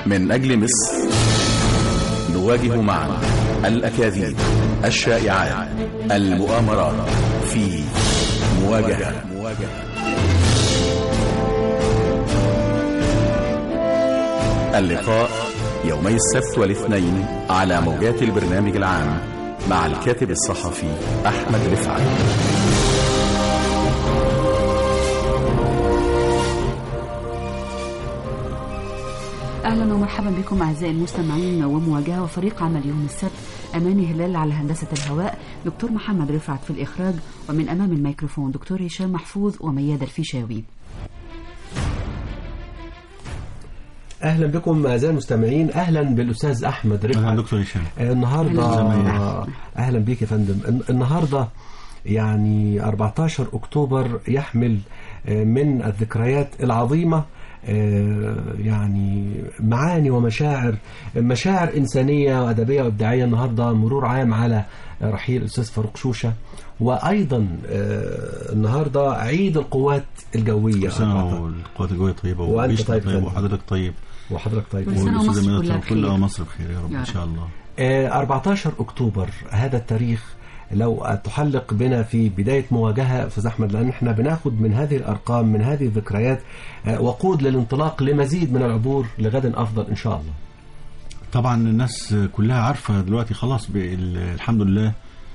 من أجل مصر نواجه معا الأكاذيب الشائعات المؤامرات في مواجهة اللقاء يومي السبت والاثنين على موجات البرنامج العام مع الكاتب الصحفي أحمد رفعت اهلا ومرحبا بكم اعزائي المستمعين ومواجهه وفريق عمل يوم السبت اماني هلال على هندسه الهواء دكتور محمد رفعت في الاخراج ومن امام الميكروفون دكتور هشام محفوظ ومياد الفيشاوي اهلا بكم اعزائي المستمعين اهلا بالاستاذ احمد رفعت اهلا دكتور هشام آه، النهارده أهلاً. اهلا بيك يا فندم الن- النهارده يعني 14 اكتوبر يحمل آه، من الذكريات العظيمه آه، يعني معاني ومشاعر مشاعر انسانيه وادبيه وابداعيه النهارده مرور عام على رحيل الاستاذ فاروق شوشه وايضا آه، النهارده عيد القوات الجويه كل سنه والقوات الجويه طيبه وأنت وجيشنا طيب طيب فندم. وحضرتك طيب وحضرتك طيب كل سنة والأستاذة ومصر ميادة كلها طيب. كل بخير. آه مصر بخير يا رب يا ان رب. شاء الله آه، 14 أكتوبر هذا التاريخ لو تحلق بنا في بداية مواجهة أستاذ أحمد لأن احنا بناخد من هذه الأرقام من هذه الذكريات آه، وقود للانطلاق لمزيد من العبور لغد أفضل إن شاء الله طبعا الناس كلها عارفه دلوقتي خلاص بال- الحمد لله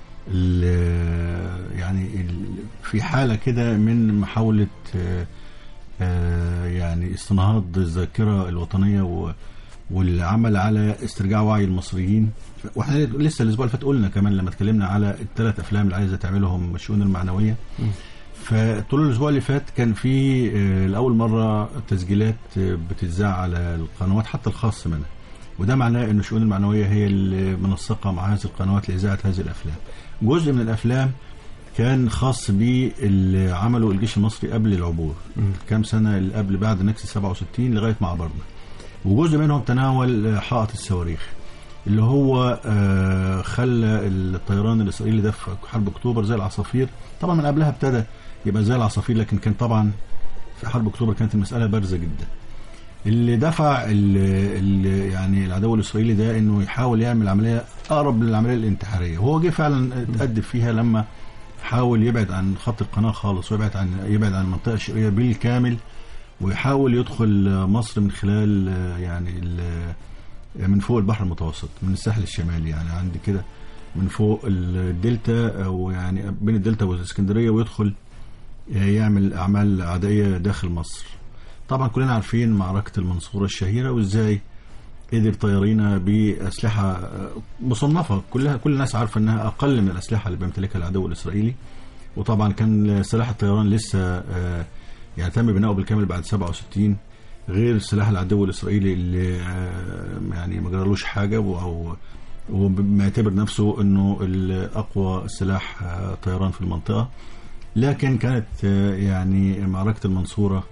ال- يعني ال- في حاله كده من محاوله آه، آه، يعني استنهاض الذاكره الوطنيه و- والعمل على استرجاع وعي المصريين واحنا لسه الاسبوع اللي فات قلنا كمان لما اتكلمنا على الثلاث افلام اللي عايزه تعملهم الشؤون المعنويه فطول الاسبوع اللي فات كان في آه، لاول مره تسجيلات آه، بتتذاع على القنوات حتى الخاص منها وده معناه ان الشؤون المعنويه هي اللي منسقه مع هذه القنوات لاذاعه هذه الافلام جزء من الافلام كان خاص باللي عمله الجيش المصري قبل العبور كام سنه اللي قبل بعد نكسه 67 لغايه ما عبرنا وجزء منهم تناول آه، حائط الصواريخ اللي هو آه، خلى الطيران الاسرائيلي ده في حرب اكتوبر زي العصافير طبعا من قبلها ابتدى يبقى زي العصافير لكن كان طبعا في حرب اكتوبر كانت المساله بارزه جدا اللي دفع ال ال يعني العدو الاسرائيلي ده انه يحاول يعمل عمليه اقرب للعمليه الانتحاريه وهو جه فعلا اتأدب فيها لما حاول يبعد عن خط القناه خالص ويبعد عن يبعد عن المنطقه الشرقيه بالكامل ويحاول يدخل مصر من خلال آه، يعني ال- من فوق البحر المتوسط من الساحل الشمالي يعني عندي كده من فوق الدلتا او يعني بين الدلتا والاسكندريه ويدخل آه، يعمل اعمال عدائيه داخل مصر طبعا كلنا عارفين معركه المنصوره الشهيره وازاي قدر طيارينا باسلحه آه، مصنفه كلها كل الناس عارفه انها اقل من الاسلحه اللي بيمتلكها العدو الاسرائيلي وطبعا كان سلاح الطيران لسه آه، يعني تم بناؤه بالكامل بعد 67 غير سلاح العدو الاسرائيلي اللي آه، يعني ما جرالوش حاجه و- او وما يعتبر نفسه انه اقوى سلاح آه، طيران في المنطقه لكن كانت آه، يعني معركه المنصوره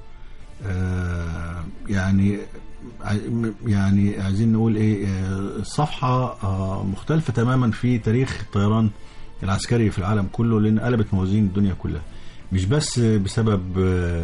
آه، يعني ع- يعني عايزين نقول ايه آه، صفحه آه، مختلفه تماما في تاريخ الطيران العسكري في العالم كله لان قلبت موازين الدنيا كلها مش بس بسبب آه،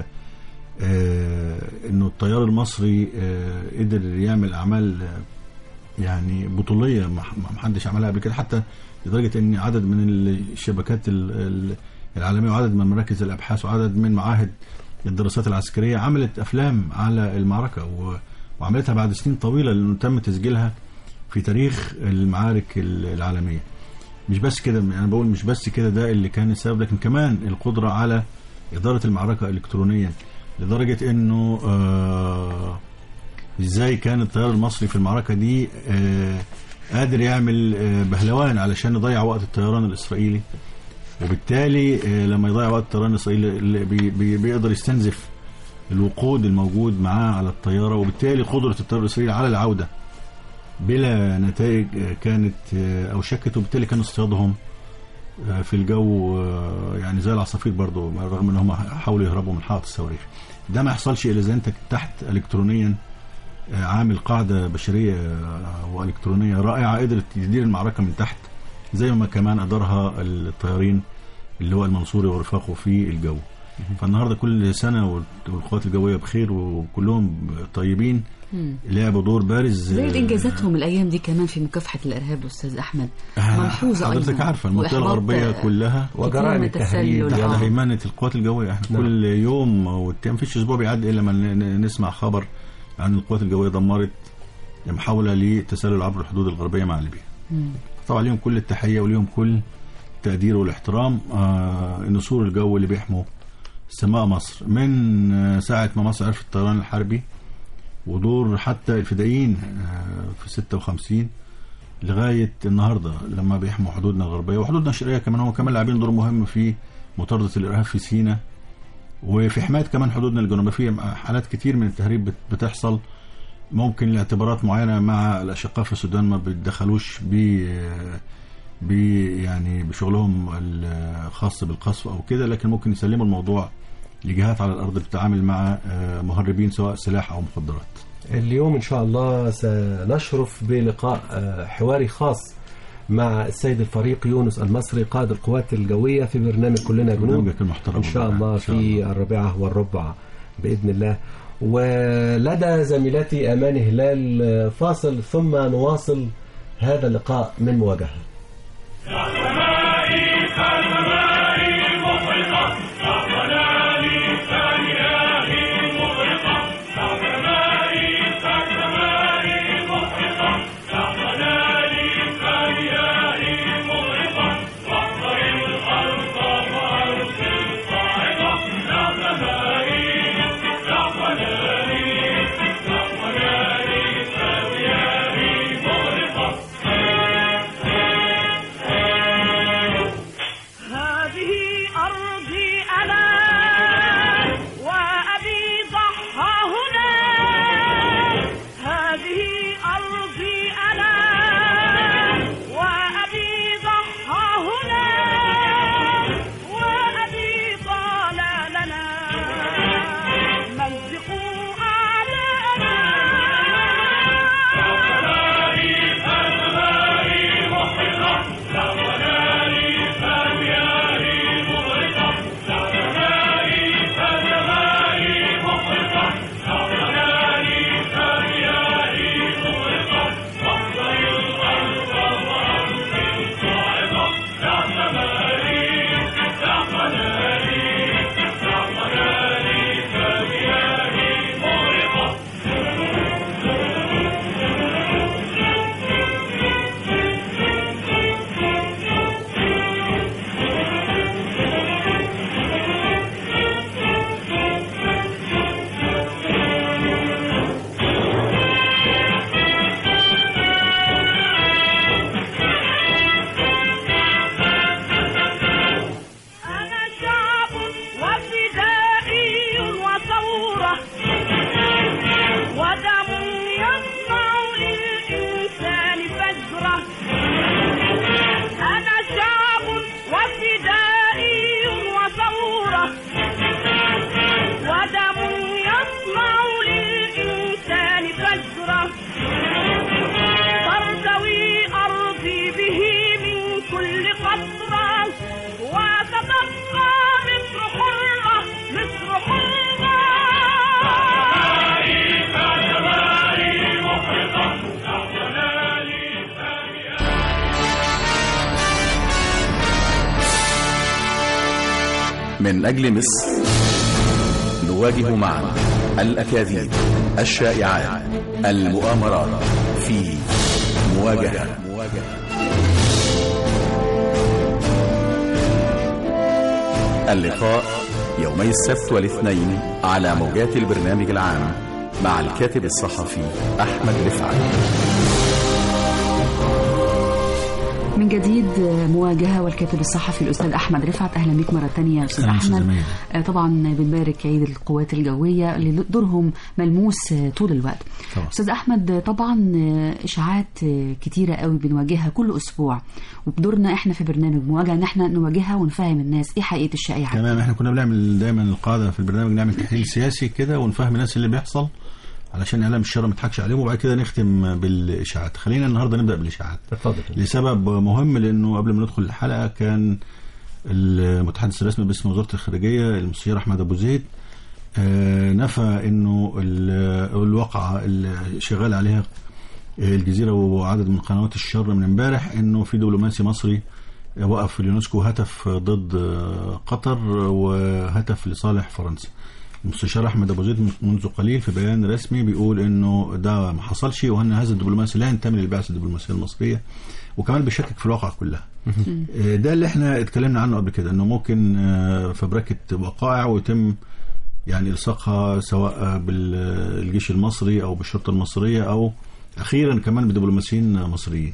آه، انه الطيار المصري آه، قدر يعمل اعمال آه، يعني بطوليه ما ما حدش عملها قبل كده حتى لدرجه ان عدد من الشبكات ال- ال- العالميه وعدد من مراكز الابحاث وعدد من معاهد الدراسات العسكريه عملت افلام على المعركه و- وعملتها بعد سنين طويله لانه تم تسجيلها في تاريخ المعارك ال- العالميه. مش بس كده انا بقول مش بس كده ده اللي كان السبب لكن كمان القدره على اداره المعركه الكترونيا لدرجه انه آه ازاي كان الطيار المصري في المعركه دي آه قادر يعمل آه بهلوان علشان يضيع وقت الطيران الاسرائيلي وبالتالي آه لما يضيع وقت الطيران الاسرائيلي اللي بي بي بيقدر يستنزف الوقود الموجود معاه على الطياره وبالتالي قدره الطيار الاسرائيلي على العوده بلا نتائج آه، كانت آه، او شكت وبالتالي كان اصطيادهم آه، في الجو آه، يعني زي العصافير برضو رغم ان هم حاولوا يهربوا من حائط الصواريخ ده ما يحصلش الا اذا انت تحت الكترونيا آه، عامل قاعده بشريه آه، والكترونيه رائعه قدرت تدير المعركه من تحت زي ما كمان ادارها الطيارين اللي هو المنصوري ورفاقه في الجو فالنهارده كل سنه وال- والقوات الجويه بخير وكلهم طيبين مم. لعبوا دور بارز زي آه، انجازاتهم الايام دي كمان في مكافحه الارهاب استاذ احمد آه، ملحوظه حضرتك أيضاً. عارفه المنطقه وإحباط، الغربيه آه، كلها وجرائم من التهريب التسلل. تحت آه. هيمنه القوات الجويه احنا نعم. كل يوم والتاني مفيش اسبوع بيعدي الا لما ن- ن- نسمع خبر عن القوات الجويه دمرت محاوله للتسلل عبر الحدود الغربيه مع ليبيا مم. طبعا ليهم كل التحيه وليهم كل التقدير والاحترام آه النسور الجو اللي بيحموا سماء مصر من آه ساعه ما مصر عرفت الطيران الحربي ودور حتى الفدائيين آه في 56 لغايه النهارده لما بيحموا حدودنا الغربيه وحدودنا الشرقيه كمان هم كمان لاعبين دور مهم في مطارده الارهاب في سيناء وفي حمايه كمان حدودنا الجنوبيه في حالات كتير من التهريب بت- بتحصل ممكن لاعتبارات معينه مع الاشقاء في السودان ما بيتدخلوش ب ب يعني بشغلهم الخاص بالقصف او كده لكن ممكن يسلموا الموضوع لجهات على الارض بتتعامل مع آه، مهربين سواء سلاح او مخدرات اليوم إن شاء الله سنشرف بلقاء آه، حواري خاص مع السيد الفريق يونس المصري قائد القوات الجوية في برنامج كلنا جنود برنامجك المحترم إن شاء والله. الله إن شاء في الله. الرابعة والربع بإذن الله ولدى زميلتي أمان هلال آه، فاصل ثم نواصل هذا اللقاء من مواجهة هذه أرضي أنا وأبي ضحى هنا هذه أرضي أنا وأبي ضحى هنا وأبي طال لنا مزقوا أعداءنا أنا شعب وفدائي وثورة ودم يصنع للإنسان فجرة أنا شعب وفدائي وثورة ودم يصنع للإنسان فجرة ترتوي أرضي به من كل قطرة وتتبقى مصر حرة مصر حرة من أجل مصر نواجه معا الأكاذيب الشائعات المؤامرات في مواجهة اللقاء يومي السبت والاثنين على موجات البرنامج العام مع الكاتب الصحفي أحمد رفعت من جديد مواجهة والكاتب الصحفي الأستاذ أحمد رفعت أهلا بك مرة تانية يا أستاذ أهلا أستاذ أحمد أمين. آه، طبعا بنبارك عيد القوات الجوية اللي دورهم ملموس آه، طول الوقت طبعا. أستاذ أحمد آه، طبعا آه، إشاعات آه، كتيرة قوي بنواجهها كل أسبوع وبدورنا إحنا في برنامج مواجهة إن إحنا نواجهها ونفهم الناس إيه حقيقة الشائعات تمام احنا كنا بنعمل دايما القاعده في البرنامج نعمل تحليل سياسي كده ونفهم الناس اللي بيحصل علشان اعلام الشر ما يضحكش عليهم وبعد كده نختم بالاشاعات خلينا النهارده نبدا بالاشاعات اتفضل لسبب مهم لانه قبل ما ندخل الحلقه كان المتحدث الرسمي باسم وزاره الخارجيه المستشار احمد ابو زيد آه، نفى انه ال- الواقعه اللي شغال عليها الجزيره وعدد من قنوات الشر من امبارح انه في دبلوماسي مصري وقف في اليونسكو هتف ضد قطر وهتف لصالح فرنسا المستشار احمد ابو زيد منذ قليل في بيان رسمي بيقول انه ده ما حصلش وان هذا الدبلوماسي لا ينتمي للبعثه الدبلوماسيه المصريه وكمان بيشكك في الواقع كلها آه، ده اللي احنا اتكلمنا عنه قبل كده انه ممكن آه، فبركه وقائع ويتم يعني الصاقها سواء بالجيش المصري او بالشرطه المصريه او اخيرا كمان بدبلوماسيين مصريين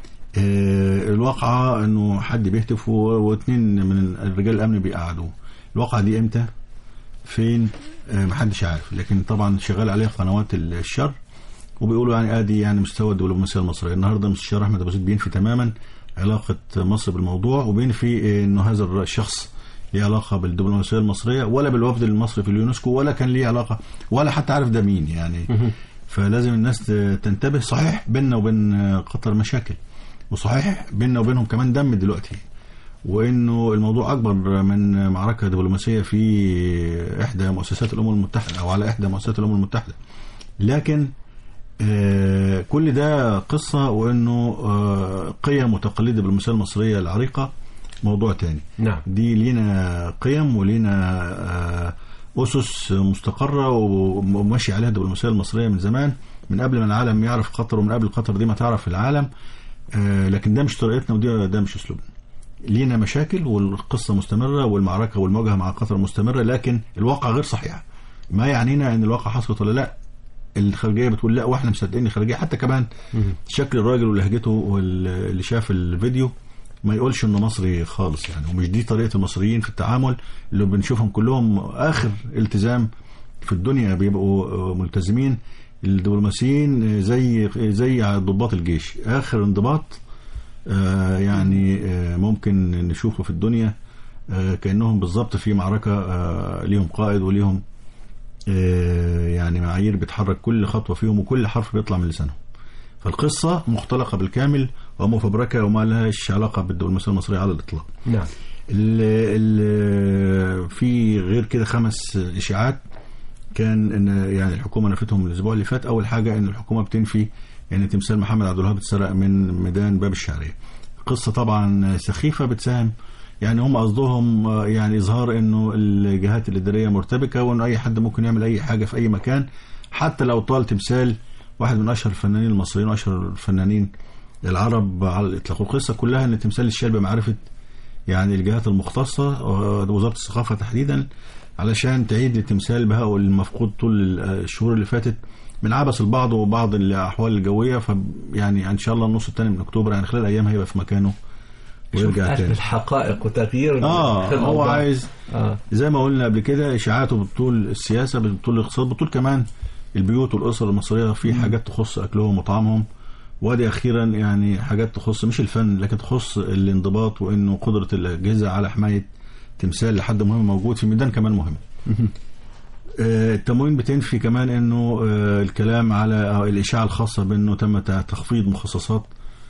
آه، الواقعة انه حد بيهتف و- واثنين من رجال الامن بيقعدوه الواقعة دي امتى فين آه، محدش عارف لكن طبعا شغال عليها قنوات الشر وبيقولوا يعني ادي يعني مستوى الدبلوماسيه المصريه النهارده المستشار احمد ابو زيد بينفي تماما علاقه مصر بالموضوع وبينفي انه هذا الشخص ليه علاقه بالدبلوماسيه المصريه ولا بالوفد المصري في اليونسكو ولا كان ليه علاقه ولا حتى عارف ده مين يعني فلازم الناس ت- تنتبه صحيح بيننا وبين قطر مشاكل وصحيح بيننا وبينهم كمان دم دلوقتي وانه الموضوع اكبر من معركه دبلوماسيه في احدى مؤسسات الامم المتحده او على احدى مؤسسات الامم المتحده لكن آه، كل ده قصه وانه آه، قيم وتقاليد الدبلوماسيه المصريه العريقه موضوع تاني نعم دي لينا قيم ولينا آه، اسس مستقره وماشي عليها الدبلوماسيه المصريه من زمان من قبل ما العالم يعرف قطر ومن قبل قطر دي ما تعرف العالم آه، لكن ده مش طريقتنا ودي ده مش اسلوبنا لينا مشاكل والقصه مستمره والمعركه والمواجهه مع قطر مستمره لكن الواقع غير صحيح ما يعنينا ان الواقع حصلت ولا لا الخارجيه بتقول لا واحنا مصدقين الخارجيه حتى كمان شكل الراجل ولهجته واللي شاف الفيديو ما يقولش انه مصري خالص يعني ومش دي طريقه المصريين في التعامل اللي بنشوفهم كلهم اخر التزام في الدنيا بيبقوا ملتزمين الدبلوماسيين زي زي ضباط الجيش اخر انضباط آه، يعني آه، ممكن نشوفه في الدنيا آه، كانهم بالظبط في معركه آه، ليهم قائد وليهم آه، يعني معايير بتحرك كل خطوه فيهم وكل حرف بيطلع من لسانهم فالقصه مختلقه بالكامل ومفبركه وما لهاش علاقه بالدبلوماسيه المصريه على الاطلاق نعم ال ال في غير كده خمس اشاعات كان ان يعني الحكومه نفتهم الاسبوع اللي فات اول حاجه ان الحكومه بتنفي ان تمثال محمد عبد الوهاب اتسرق من ميدان باب الشعريه قصه طبعا سخيفه بتساهم يعني هم قصدهم آه، يعني اظهار انه الجهات الاداريه مرتبكه وانه اي حد ممكن يعمل اي حاجه في اي مكان حتى لو طال تمثال واحد من اشهر الفنانين المصريين واشهر الفنانين العرب على الاطلاق والقصه كلها ان تمثال الشال بمعرفه يعني الجهات المختصه آه، وزاره الثقافه تحديدا علشان تعيد للتمثال بهاء المفقود طول الشهور اللي فاتت من عبث البعض وبعض الاحوال الجويه ف يعني ان شاء الله النص الثاني من اكتوبر يعني خلال ايام هيبقى في مكانه ويرجع شوف تاني الحقائق وتغيير اه في هو الأوضاع. عايز آه. زي ما قلنا قبل كده اشاعاته بطول السياسه بطول الاقتصاد بطول كمان البيوت والاسر المصريه في حاجات تخص اكلهم وطعامهم وادي اخيرا يعني حاجات تخص مش الفن لكن تخص الانضباط وانه قدره الاجهزه على حمايه تمثال لحد مهم موجود في ميدان كمان مهم آه، التموين بتنفي كمان انه آه، الكلام على آه، الاشاعه الخاصه بانه تم تخفيض مخصصات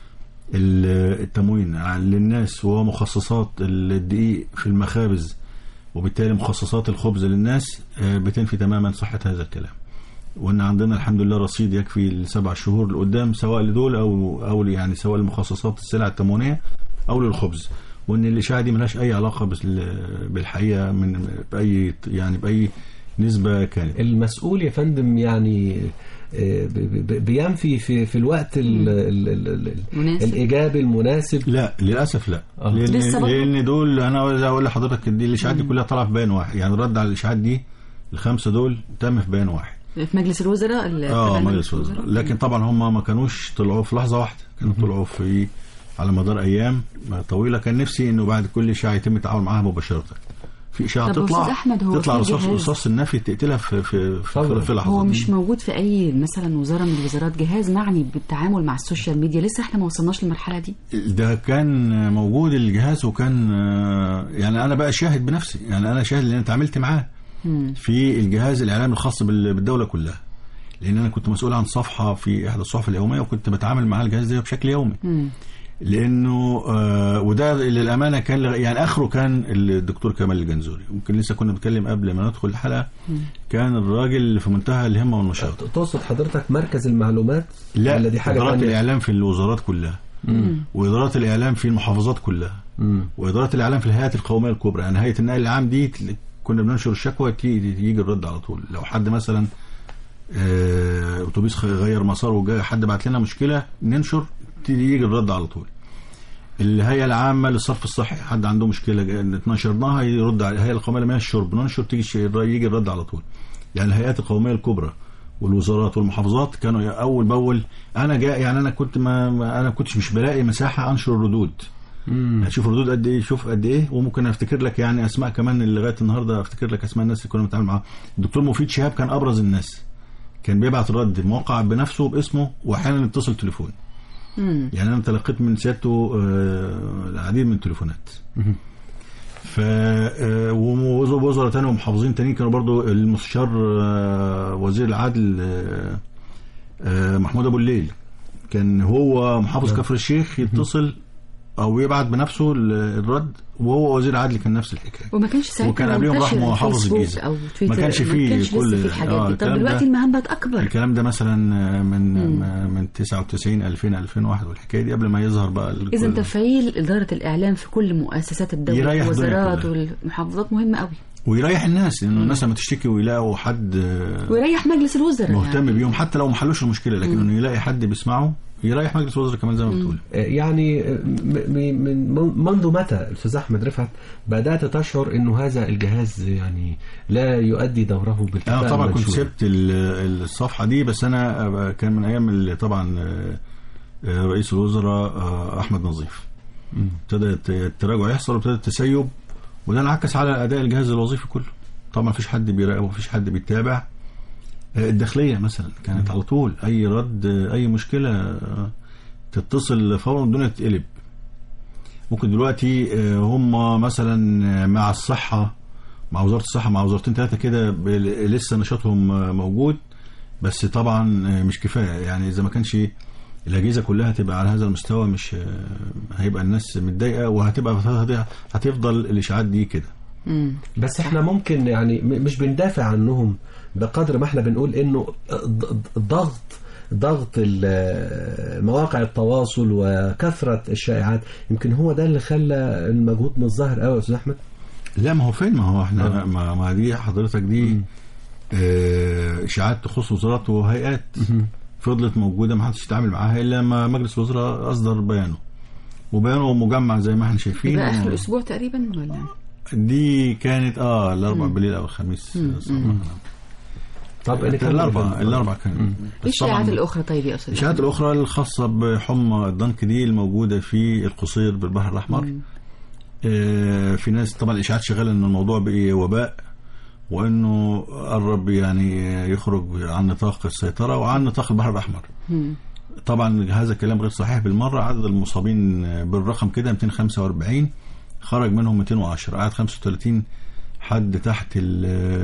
ال- التموين عن- للناس وهو مخصصات الدقيق في المخابز وبالتالي مخصصات الخبز للناس آه، بتنفي تماما صحة هذا الكلام وان عندنا الحمد لله رصيد يكفي لسبع شهور لقدام سواء لدول او او يعني سواء لمخصصات السلع التموينيه او للخبز وان الاشاعه دي ملهاش اي علاقه بال- بالحقيقه من باي يعني باي نسبه كانت المسؤول يا فندم يعني آه، ب- ب- بينفي في في الوقت ال ال ال ال مناسب. الايجابي المناسب لا للاسف لا آه. لان لسه برضه؟ لان دول انا عاوز اقول لحضرتك دي الاشاعات دي كلها طالعه في بيان واحد يعني رد على الاشاعات دي الخمسه دول تم في بيان واحد في مجلس الوزراء ال- اه تبع مجلس الوزراء لكن طبعا هم ما كانوش طلعوا في لحظه واحده كانوا طلعوا في على مدار ايام طويله كان نفسي انه بعد كل اشاعه يتم التعامل معاها مباشره في اشاعه طب تطلع أستاذ أحمد، هو تطلع في رصاص جهاز- رصاص النفي تقتلها في في فورا. في, في لحظه هو مش موجود في اي مثلا وزاره من الوزارات جهاز معني بالتعامل مع السوشيال ميديا لسه احنا ما وصلناش للمرحله دي ده كان موجود الجهاز وكان آه، يعني انا بقى شاهد بنفسي يعني انا شاهد لان انا اتعاملت معاه مم. في الجهاز الاعلامي الخاص بال- بالدوله كلها لان انا كنت مسؤول عن صفحه في احدى الصحف اليوميه وكنت بتعامل مع الجهاز ده بشكل يومي مم. لانه آه وده للامانه كان لغ- يعني اخره كان الدكتور كمال الجنزوري ممكن لسه كنا بنتكلم قبل ما ندخل الحلقه كان الراجل في منتهى الهمه والنشاط تقصد حضرتك مركز المعلومات لا ولا دي حاجه ادارات تانية؟ الاعلام في الوزارات كلها وادارات الاعلام في المحافظات كلها مم. وادارات الاعلام في الهيئات القوميه الكبرى يعني هيئه النقل العام دي تل- كنا بننشر الشكوى تي- يجي الرد على طول لو حد مثلا آه، اتوبيس خ- غير مساره وجاي حد بعت لنا مشكله ننشر تيجي يجي الرد على طول الهيئه العامه للصرف الصحي حد عنده مشكله جا- نشرناها يرد على الهيئه القوميه لمياه الشرب ننشر تيجي الش- يجي الرد على طول يعني الهيئات القوميه الكبرى والوزارات والمحافظات كانوا اول باول انا جاء يعني انا كنت ما ما- انا كنتش مش بلاقي مساحه انشر الردود هتشوف الردود قد ايه شوف قد ايه وممكن افتكر لك يعني اسماء كمان اللي لغايه النهارده افتكر لك اسماء الناس اللي كنا بنتعامل معاهم الدكتور مفيد شهاب كان ابرز الناس كان بيبعت رد موقع بنفسه باسمه واحيانا يتصل تليفون مم. يعني انا تلقيت من سيادته آه، العديد من التليفونات ف آه، ووزراء تاني ومحافظين تانيين كانوا برضو المستشار آه، وزير العدل آه، آه، محمود ابو الليل كان هو محافظ كفر الشيخ يتصل او يبعت بنفسه ال- الرد وهو وزير العدل كان نفس الحكايه وما كانش ساعتها وكان قبلهم منتشر راح محافظ الفيسبوك الجيزة. او تويتر ما كانش فيه كانش كل- لسه في الحاجات آه، دي طب الكلام ده- دلوقتي المهام بقت اكبر الكلام ده مثلا من من 99 2000 2001 والحكايه دي قبل ما يظهر بقى ال- اذا كل- تفعيل اداره الاعلام في كل مؤسسات الدوله يريح الدنيا والوزارات كلها. والمحافظات مهمه قوي ويريح الناس لانه الناس لما تشتكي ويلاقوا حد آه، ويريح مجلس الوزراء مهتم يعني. بيهم حتى لو ما حلوش المشكله لكن انه يلاقي حد بيسمعه يريح مجلس الوزراء كمان زي ما بتقول يعني م- م- من منذ متى الاستاذ احمد رفعت بدات تشعر انه هذا الجهاز يعني لا يؤدي دوره بالكفاءه انا طبعا كنت المنشودة؟ سبت ال- الصفحه دي بس انا آه، كان من ايام اللي طبعا آه، آه، رئيس الوزراء آه، احمد نظيف ابتدى الت- التراجع يحصل وابتدى التسيب وده انعكس على اداء الجهاز الوظيفي كله طبعا مفيش حد بيراقب ومفيش حد بيتابع آه، الداخليه مثلا كانت على طول اي رد آه، اي مشكله آه، تتصل فورا الدنيا تتقلب ممكن دلوقتي آه، هم مثلا آه، مع الصحه مع وزاره الصحه مع وزارتين ثلاثه كده ب- لسه نشاطهم آه، موجود بس طبعا آه، مش كفايه يعني اذا ما كانش الاجهزه كلها هتبقى على هذا المستوى مش آه، هيبقى الناس متضايقه وهتبقى هت- هتفضل الاشاعات دي كده مم. بس احنا ممكن يعني م- مش بندافع عنهم بقدر ما احنا بنقول انه الض- الضغط ضغط ال- مواقع التواصل وكثرة الشائعات يمكن هو ده اللي خلى المجهود مش ظاهر قوي يا استاذ احمد لا ما هو فين ما هو احنا آه. ما, ما دي حضرتك دي آه، اشاعات تخص وزارات وهيئات فضلت موجوده ما حدش يتعامل معاها الا لما مجلس الوزراء اصدر بيانه وبيانه مجمع زي ما احنا شايفين يبقى اخر و- الاسبوع تقريبا ولا دي كانت اه الاربع بالليل او الخميس صباحا طب أنا كان- الاربع الاربع كان ايه بس طبعاً الشائعات الاخرى طيب يا استاذ الاشاعات الاخرى الخاصه بحمى الضنك دي الموجوده في القصير بالبحر الاحمر آه، في ناس طبعا الاشاعات شغاله ان الموضوع بقي وباء وانه قرب يعني يخرج عن نطاق السيطره وعن نطاق البحر الاحمر مم. طبعا هذا الكلام غير صحيح بالمره عدد المصابين بالرقم كده 245 خرج منهم 210 قعد 35 حد تحت ال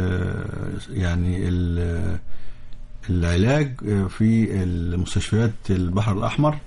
يعني ال العلاج في المستشفيات البحر الاحمر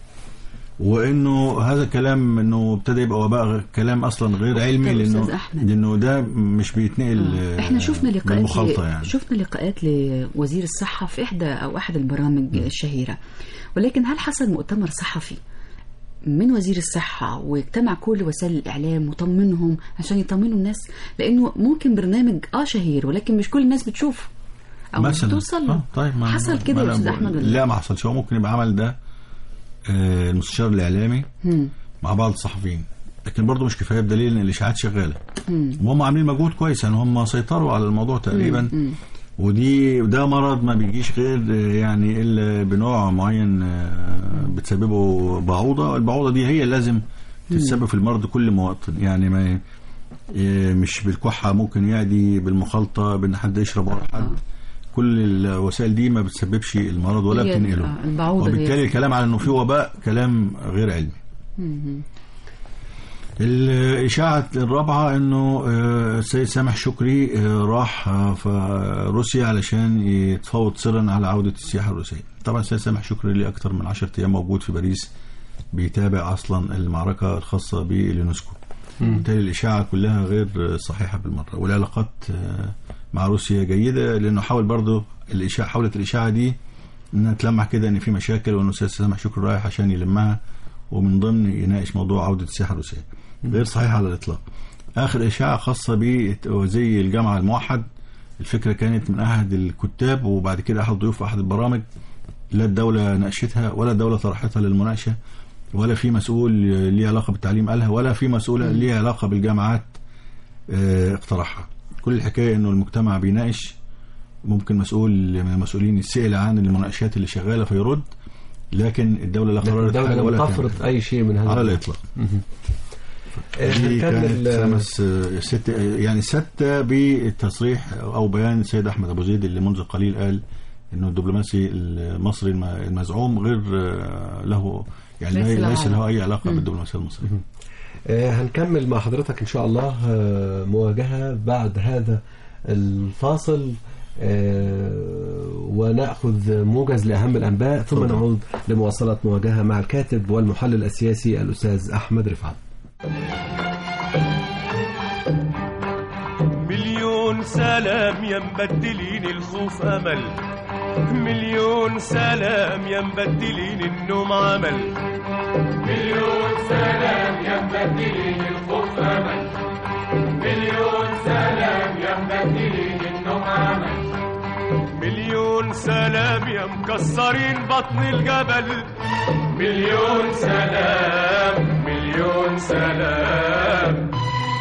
وانه هذا الكلام انه ابتدى يبقى وباء كلام اصلا غير علمي طب أستاذ لانه أحمد. لانه ده مش بيتنقل آه. احنا شفنا لقاءات بالمخالطه ل... يعني شفنا لقاءات لوزير الصحه في احدى او احد البرامج الشهيره ولكن هل حصل مؤتمر صحفي من وزير الصحة واجتمع كل وسائل الإعلام وطمنهم عشان يطمنوا الناس لأنه ممكن برنامج آه شهير ولكن مش كل الناس بتشوفه أو مش مثلا بتوصل له آه طيب ما حصل كده ما يا أنا أستاذ بقول- أحمد ولا لا ما حصلش هو ممكن يبقى عمل ده آه، المستشار الاعلامي مم. مع بعض الصحفيين لكن برضه مش كفايه بدليل ان الاشاعات شغاله مم. وهم عاملين مجهود كويس يعني هم سيطروا على الموضوع تقريبا ودي ده مرض ما بيجيش غير آه، يعني الا بنوع معين آه، بتسببه بعوضه البعوضه دي هي لازم تتسبب في المرض كل مواطن يعني ما آه، مش بالكحه ممكن يعدي بالمخالطه بان حد يشرب ورا حد كل الوسائل دي ما بتسببش المرض ولا هي- بتنقله آه، البعوضة وبالتالي هي- الكلام على انه في وباء كلام غير علمي مم. الإشاعة الرابعة أنه آه، السيد سامح شكري آه، راح آه، في روسيا علشان يتفاوض سرا على عودة السياحة الروسية طبعا السيد سامح شكري ليه أكتر من 10 أيام موجود في باريس بيتابع اصلا المعركه الخاصه باليونسكو بالتالي الاشاعه كلها غير صحيحه بالمره والعلاقات آه، مع روسيا جيده لانه حاول برضه الاشاعه حاولت الاشاعه دي انها تلمح كده ان في مشاكل وان الاستاذ سامح شكري رايح عشان يلمها ومن ضمن يناقش موضوع عوده السياحه الروسيه غير صحيح على الاطلاق اخر اشاعه خاصه بزي الجامعه الموحد الفكره كانت من احد الكتاب وبعد كده احد الضيوف في احد البرامج لا الدوله ناقشتها ولا الدوله طرحتها للمناقشه ولا في مسؤول ليه علاقه بالتعليم قالها ولا في مسؤول ليه علاقه بالجامعات آه، اقترحها كل الحكايه انه المجتمع بيناقش ممكن مسؤول من المسؤولين يسأل عن المناقشات اللي شغاله فيرد لكن الدوله لا لكن قررت الدولة حاجه لم ولا تفرض تعمل. أي شيء من هذا على النوع. الاطلاق آه، دي كانت هنكمل خمس آه، ست يعني ستة بالتصريح أو بيان السيد أحمد أبو زيد اللي منذ قليل قال إنه الدبلوماسي المصري الم- المزعوم غير آه، له يعني ليس له ليس له علاقة. أي علاقة بالدبلوماسية المصرية آه، هنكمل مع حضرتك إن شاء الله آه، مواجهة بعد هذا الفاصل آه، ونأخذ موجز لأهم الأنباء ثم تفضل. نعود لمواصلة مواجهة مع الكاتب والمحلل السياسي الأستاذ أحمد رفعت مليون سلام يا مبدلين الخوف امل مليون سلام يا مبدلين النوم عمل مليون سلام يا مبدلين الخوف امل مليون سلام يا مبدلين النوم عمل مليون سلام يا مكسرين بطن الجبل مليون سلام مليون سلام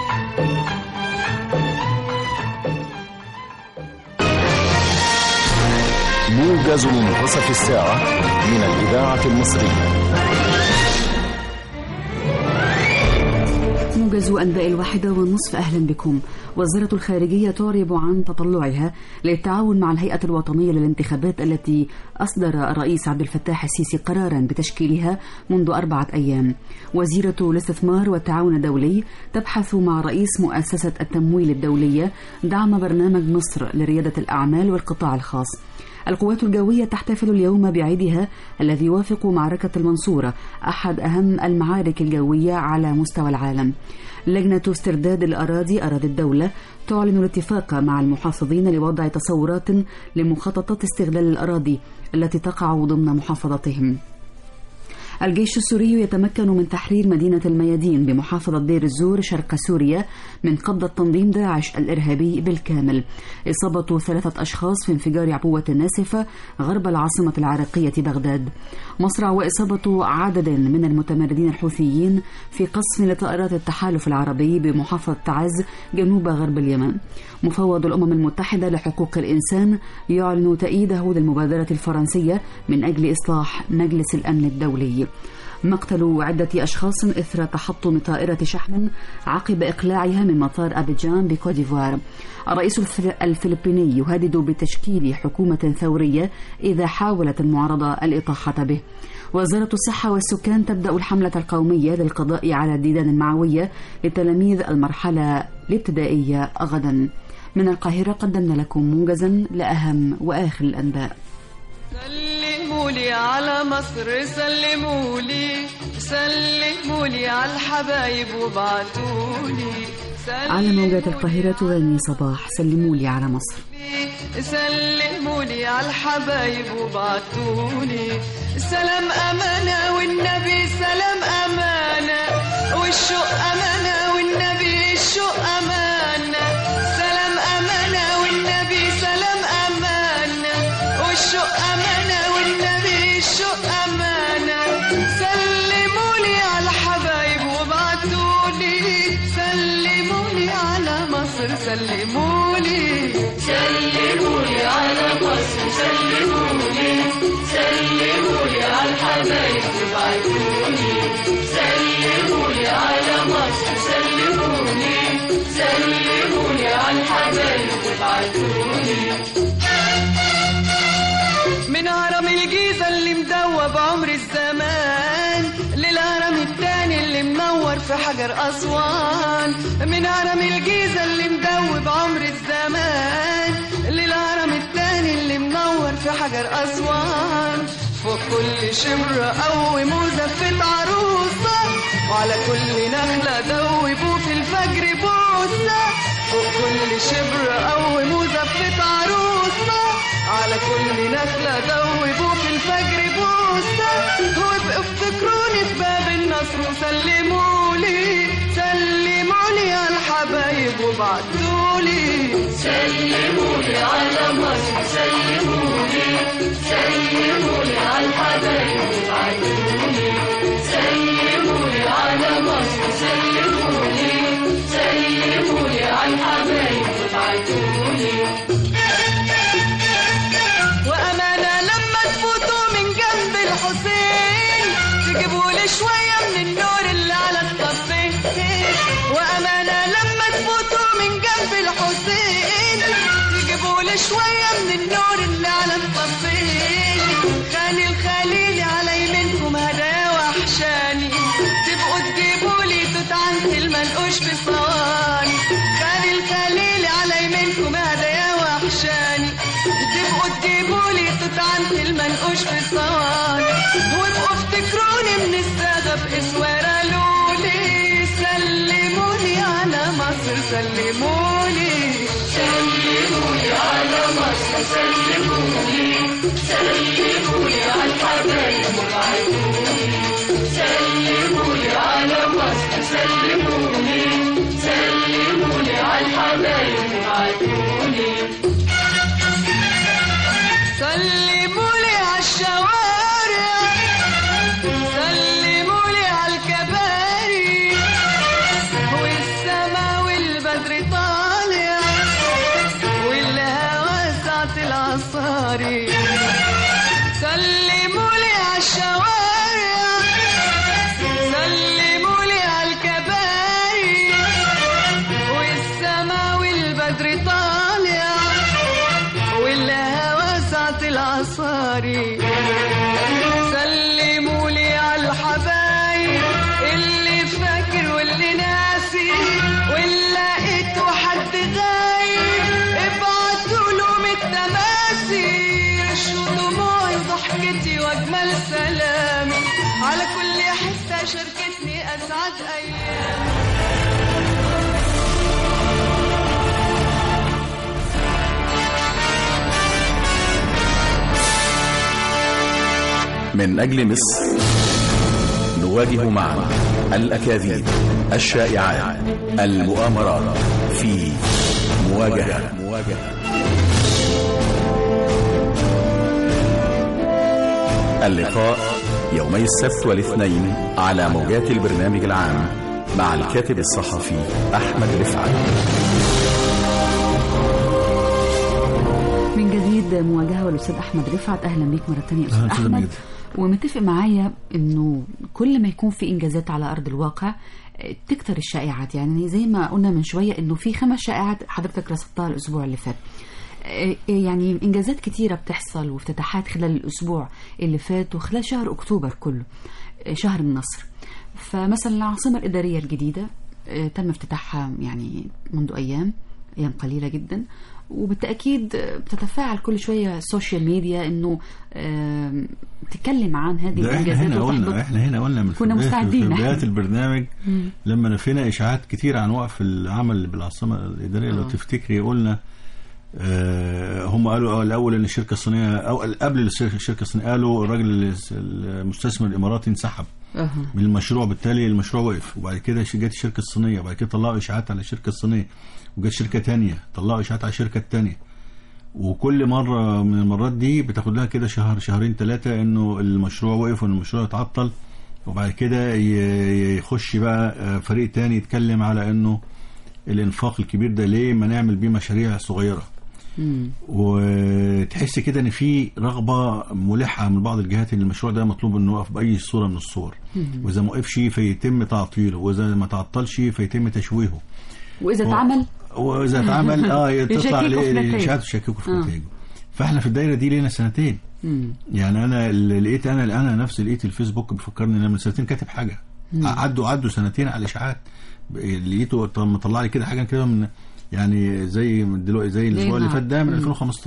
موجز منتصف الساعة من الإذاعة المصرية موجز أنباء الواحدة والنصف أهلا بكم وزارة الخارجية تعرب عن تطلعها للتعاون مع الهيئة الوطنية للانتخابات التي أصدر الرئيس عبد الفتاح السيسي قرارا بتشكيلها منذ أربعة أيام وزيرة الاستثمار والتعاون الدولي تبحث مع رئيس مؤسسة التمويل الدولية دعم برنامج مصر لريادة الأعمال والقطاع الخاص القوات الجوية تحتفل اليوم بعيدها الذي يوافق معركة المنصورة أحد أهم المعارك الجوية على مستوى العالم لجنة استرداد الأراضي أراضي الدولة تعلن الاتفاق مع المحافظين لوضع تصورات لمخططات استغلال الأراضي التي تقع ضمن محافظتهم الجيش السوري يتمكن من تحرير مدينة الميادين بمحافظة دير الزور شرق سوريا من قبضة تنظيم داعش الإرهابي بالكامل إصابة ثلاثة أشخاص في انفجار عبوة ناسفة غرب العاصمة العراقية بغداد مصرع وإصابة عدد من المتمردين الحوثيين في قصف لطائرات التحالف العربي بمحافظة تعز جنوب غرب اليمن مفوض الأمم المتحدة لحقوق الإنسان يعلن تأييده للمبادرة الفرنسية من أجل إصلاح مجلس الأمن الدولي مقتل عدة أشخاص إثر تحطم طائرة شحن عقب إقلاعها من مطار أبيجان بكوديفوار الرئيس الفل- الفلبيني يهدد بتشكيل حكومة ثورية إذا حاولت المعارضة الإطاحة به وزارة الصحة والسكان تبدأ الحملة القومية للقضاء على الديدان المعوية لتلاميذ المرحلة الابتدائية غدا من القاهرة قدمنا لكم موجزا لأهم وآخر الأنباء سلموا لي على مصر سلموا لي سلموا لي على الحبايب وابعتوا لي على موجات القاهرة تغني صباح سلموا لي على مصر سلموا لي على الحبايب وابعتوا لي سلام أمانة والنبي سلام أمانة والشوق أمانة والنبي الشوق أمانة سلام أمانة والنبي سلام أمانة والشوق أمانة والنبي الشوق أمانة سلموا لي على الحبايب وابعتوا لي سلموا لي على مصر سلموا لي سلموا لي على مصر سلموا لي سلموا لي على الحبايب وابعتوا لي سلموا لي على مصر سلموا لي سلموا لي على الحبايب وابعتوا لي من هرم الجيزة اللي مدوب عمر الزمان للهرم التاني اللي منور في حجر أسوان من هرم الجيزة اللي مدوب عمر الزمان للهرم التاني اللي منور في حجر أسوان فوق كل كل شبر قوموا زفة عروسة وعلى كل نخلة دوبوا في الفجر بوسة فوق كل شبر قوموا زفة عروسة على كل نخلة دوبوا في الفجر بوسة وابقوا افتكروني في باب النصر وسلمولي سلمولي على الحبايب وبعتولي سلمولي على مصر سلمولي سلمولي على الحبايب وبعتولي سلمولي على مصر سلمولي سلمولي على الحبايب وبعتولي وأمانة لما تفوتوا من جنب الحسين تجيبوا لي شوية من النور اللي على الطفين وأمانة لما تفوتوا من جنب الحسين تجيبوا لي شوية من النور اللي على الطفين خاني الخليل على يمينكم هدايا وحشاني تبقوا تجيبوا لي توت عنت المنقوش في صواني خاني الخليل على يمينكم هدايا وحشاني تبقوا تجيبوا لي توت عنت المنقوش في صواني وابقوا افتكروني من السادة بإسوارة لولي سلموني على مصر سلموني سلموني على مصر سلموني سلموني على الحبايب وبعتوني سلموني على مصر سلموني سلموني على الحبايب وبعتوني سلمولي على الشوارع سلمولي على الكباري والسما والبدر طالع والهوا ساعة العصاري سلمولي على الشوارع سلمولي على الكباري والسما والبدر طالع والهوا ساعة العصاري سلموا لي على الحبايب اللي فاكر واللي ناسي واللي لقيته حد غايب ابعتوا لهم التماسي رشوا دموعي ضحكتي واجمل سلامي على كل حتة شاركتني اسعد ايامي من أجل مصر نواجه معا الأكاذيب الشائعات المؤامرات في مواجهة مواجهة اللقاء يومي السبت والاثنين على موجات البرنامج العام مع الكاتب الصحفي أحمد رفعت من جديد مواجهة والأستاذ أحمد رفعت أهلا بيك مرة تانية يا أستاذ أهلا وسهلا أحمد بيك. ومتفق معايا إنه كل ما يكون في إنجازات على أرض الواقع آه، تكتر الشائعات يعني زي ما قلنا من شوية إنه في خمس شائعات حضرتك رصدتها الأسبوع اللي فات آه، يعني إنجازات كتيرة بتحصل وافتتاحات خلال الأسبوع اللي فات وخلال شهر أكتوبر كله آه، شهر النصر فمثلا العاصمة الإدارية الجديدة آه، تم افتتاحها يعني منذ أيام أيام قليلة جدا وبالتأكيد بتتفاعل كل شوية السوشيال ميديا إنه آم، تتكلم عن هذه ده احنا الإنجازات هنا وتحبط قلنا احنا هنا قلنا من كنا بداية- مستعدين في بداية احنا. البرنامج لما نفينا اشاعات كتير عن وقف العمل بالعاصمه الاداريه لو آه. تفتكري قلنا آه هم قالوا الاول ان الشركه الصينيه او قبل الشركه الشركة الصينيه قالوا الراجل المستثمر الاماراتي انسحب أها. من المشروع بالتالي المشروع وقف وبعد كده جت الشركه الصينيه وبعد كده طلعوا اشاعات على الشركه الصينيه وجت شركه تانية طلعوا اشاعات على الشركه التانية وكل مره من المرات دي بتاخد لها كده شهر شهرين ثلاثه انه المشروع وقف وان المشروع اتعطل وبعد كده ي- يخش بقى آه، فريق تاني يتكلم على انه الانفاق الكبير ده ليه ما نعمل بيه مشاريع صغيره مم. وتحس كده ان في رغبه ملحه من بعض الجهات ان المشروع ده مطلوب انه يقف باي صوره من الصور واذا ما وقفش فيتم تعطيله واذا ما تعطلش فيتم تشويهه وإذا هو- اتعمل واذا اتعمل اه تطلع يشككوا في عليه نتائج. الاشاعات يشككوا في آه. نتائجه فاحنا في الدايره دي لينا سنتين مم. يعني انا اللي لقيت انا انا نفسي لقيت الفيسبوك بيفكرني ان انا من سنتين كاتب حاجه عدوا عدوا سنتين على الاشاعات لقيته طب مطلع لي كده حاجه كده من يعني زي من دلوقتي زي الاسبوع اللي نعم. فات ده من مم. 2015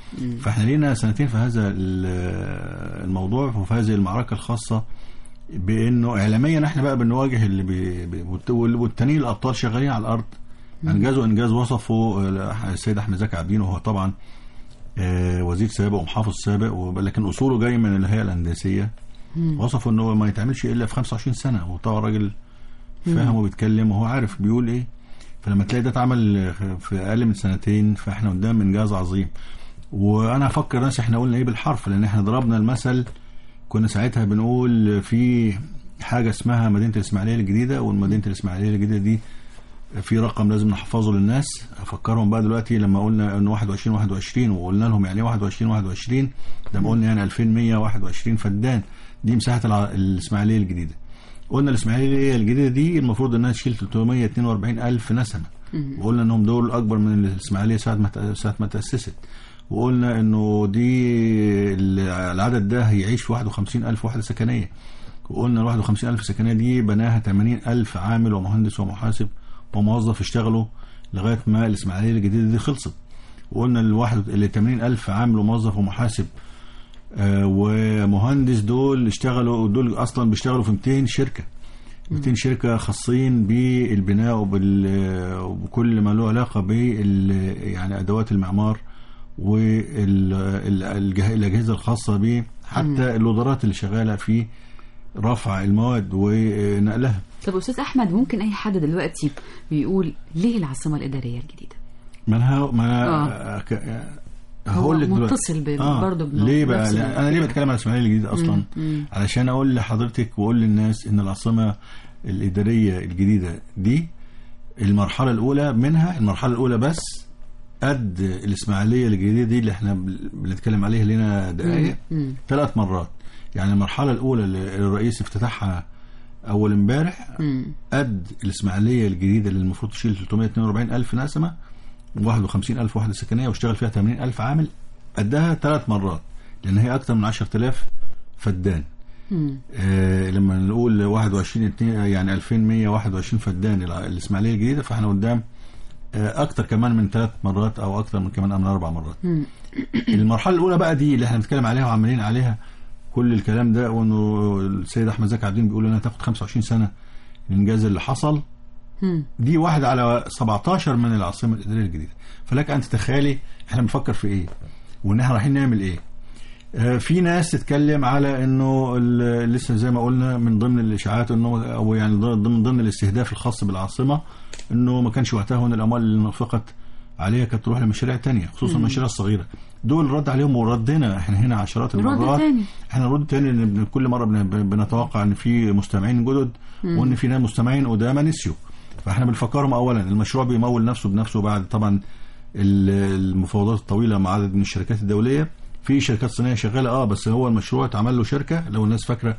فاحنا لينا سنتين في هذا ال- الموضوع وفي هذه المعركه الخاصه بانه اعلاميا احنا بقى بنواجه اللي بي بي والت- والتانيين الابطال شغالين على الارض انجزوا انجاز وصفوا آه، السيد احمد زكي عابدين وهو طبعا آه، وزير سابق ومحافظ سابق وب- لكن اصوله جاي من الهيئه الهندسيه وصفوا انه ما يتعملش الا في 25 سنه وطبعا راجل فاهم وبيتكلم وهو عارف بيقول ايه فلما تلاقي ده اتعمل في اقل من سنتين فاحنا قدام انجاز عظيم وانا افكر ناس احنا قلنا ايه بالحرف لان احنا ضربنا المثل كنا ساعتها بنقول في حاجه اسمها مدينه الاسماعيليه الجديده والمدينه الاسماعيليه الجديده دي في رقم لازم نحفظه للناس افكرهم بقى دلوقتي لما قلنا انه 21 21 وقلنا لهم يعني ايه 21 21 لما قلنا يعني 2121 فدان دي مساحه الع- الاسماعيليه الجديده قلنا الاسماعيليه الجديده دي المفروض انها تشيل 342 الف نسمه وقلنا انهم دول اكبر من الاسماعيليه ساعه ما تأ- ساعه ما تاسست وقلنا انه دي ال- العدد ده هيعيش في 51 الف وحده سكنيه وقلنا ال 51 الف سكنيه دي بناها 80 الف عامل ومهندس ومحاسب وموظف اشتغلوا لغايه ما الاسماعيليه الجديده دي خلصت وقلنا الواحد ال 80 الف عامل وموظف ومحاسب آه، ومهندس دول اشتغلوا دول اصلا بيشتغلوا في 200 شركه 200 شركه خاصين بالبناء وبال- وبكل ما له علاقه بال يعني ادوات المعمار والاجهزه الخاصه به حتى الوزارات اللي شغاله في رفع المواد ونقلها طب استاذ احمد ممكن اي حد دلوقتي بيقول ليه العاصمه الاداريه الجديده ما انا ما انا آه. ك- هو هقول لك دلوقتي. متصل ب- برضه بنفس ليه بقى ال- لا، انا ليه بتكلم على الاسماعيليه الجديده اصلا مم. علشان اقول لحضرتك واقول للناس ان العاصمه الاداريه الجديده دي المرحله الاولى منها المرحله الاولى بس قد الاسماعيليه الجديده دي اللي احنا بل- بنتكلم عليها لنا دقائق مم. ثلاث مرات يعني المرحله الاولى اللي الرئيس افتتحها اول امبارح مم. قد الاسماعيليه الجديده اللي المفروض تشيل 342 الف نسمه و51 الف وحده سكنيه واشتغل فيها 80 الف عامل قدها ثلاث مرات لان هي اكثر من 10000 فدان مم. آه لما نقول 21 اتنين- يعني 2121 فدان الع- الاسماعيليه الجديده فاحنا قدام آه اكتر كمان من ثلاث مرات او اكتر من كمان من اربع مرات مم. المرحله الاولى بقى دي اللي احنا بنتكلم عليها وعمالين عليها كل الكلام ده وانه السيد احمد زكي عابدين بيقول انها تاخد 25 سنه الانجاز اللي حصل مم. دي واحد على 17 من العاصمه الاداريه الجديده فلك ان تتخيلي احنا بنفكر في ايه وان احنا رايحين نعمل ايه آه، في ناس تتكلم على انه ال- لسه زي ما قلنا من ضمن الاشاعات انه او يعني ضمن ضمن الاستهداف الخاص بالعاصمه انه ما كانش وقتها هنا الاموال اللي نفقت عليها كانت تروح لمشاريع تانية خصوصا المشاريع الصغيره دول رد عليهم وردنا احنا هنا عشرات ورد المرات تاني. احنا نرد تاني ان بن- كل مره بن- بنتوقع ان في مستمعين جدد وان في ناس مستمعين قدامى نسيوا فاحنا بنفكرهم اولا المشروع بيمول نفسه بنفسه بعد طبعا ال- المفاوضات الطويله مع عدد من الشركات الدوليه في شركات صينيه شغاله اه بس هو المشروع اتعمل له شركه لو الناس فاكره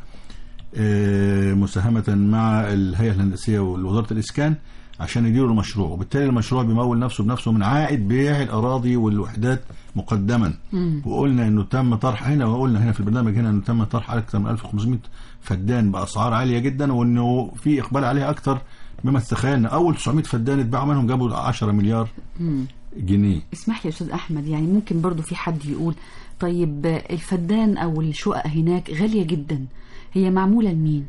آه، مساهمه مع الهيئه الهندسيه ووزاره الاسكان عشان يديروا المشروع وبالتالي المشروع بيمول نفسه بنفسه من عائد بيع الاراضي والوحدات مقدما وقلنا انه تم طرح هنا وقلنا هنا في البرنامج هنا انه تم طرح اكثر من 1500 فدان باسعار عاليه جدا وانه في اقبال عليها اكثر مما تتخيلنا اول 900 فدان اتباعوا منهم جابوا 10 مليار جنيه اسمح لي يا استاذ احمد يعني ممكن برضو في حد يقول طيب آه، الفدان او الشقق هناك غاليه جدا هي معموله لمين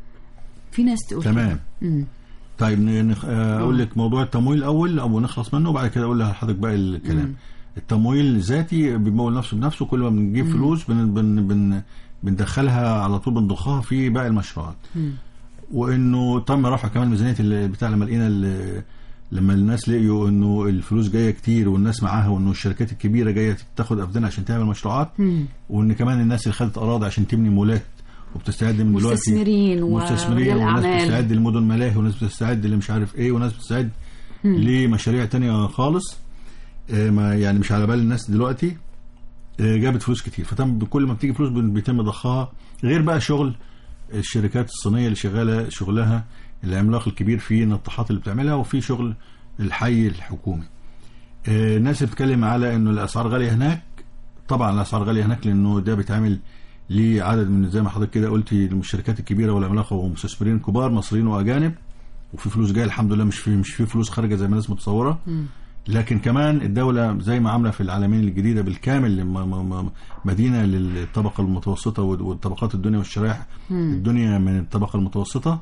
في ناس تقول تمام كده. مم. طيب ن- نخ- آه، اقول لك موضوع التمويل الاول او نخلص منه وبعد كده اقول لحضرتك باقي الكلام التمويل الذاتي بيمول نفسه بنفسه كل ما بنجيب فلوس بن بن بن بندخلها على طول بنضخها في باقي المشروعات وانه تم رفع كمان ميزانيه ال- بتاع لما لقينا ال- لما الناس لقيوا انه الفلوس جايه كتير والناس معاها وانه الشركات الكبيره جايه تاخد افدان عشان تعمل مشروعات وان كمان الناس اللي خدت اراضي عشان تبني مولات وبتستعد من دلوقتي مستثمرين و- مستثمرين ورجال وناس أعمال. بتستعد لمدن ملاهي وناس بتستعد اللي مش عارف ايه وناس بتستعد لمشاريع تانية خالص آه، ما يعني مش على بال الناس دلوقتي آه، جابت فلوس كتير فتم كل ما بتيجي فلوس بن- بيتم ضخها غير بقى شغل الشركات الصينيه اللي شغاله شغلها العملاق الكبير في النطاحات اللي بتعملها وفي شغل الحي الحكومي آه، الناس اللي بتتكلم على انه الاسعار غاليه هناك طبعا الاسعار غاليه هناك لانه ده بيتعمل لعدد من زي ما حضرتك كده قلتي الشركات الكبيره والعملاقه ومستثمرين كبار مصريين واجانب وفي فلوس جايه الحمد لله مش في مش في فلوس خارجه زي ما الناس متصوره لكن كمان الدولة زي ما عاملة في العالمين الجديدة بالكامل م- م- م- مدينة للطبقة المتوسطة وال- والطبقات الدنيا والشرائح الدنيا من الطبقة المتوسطة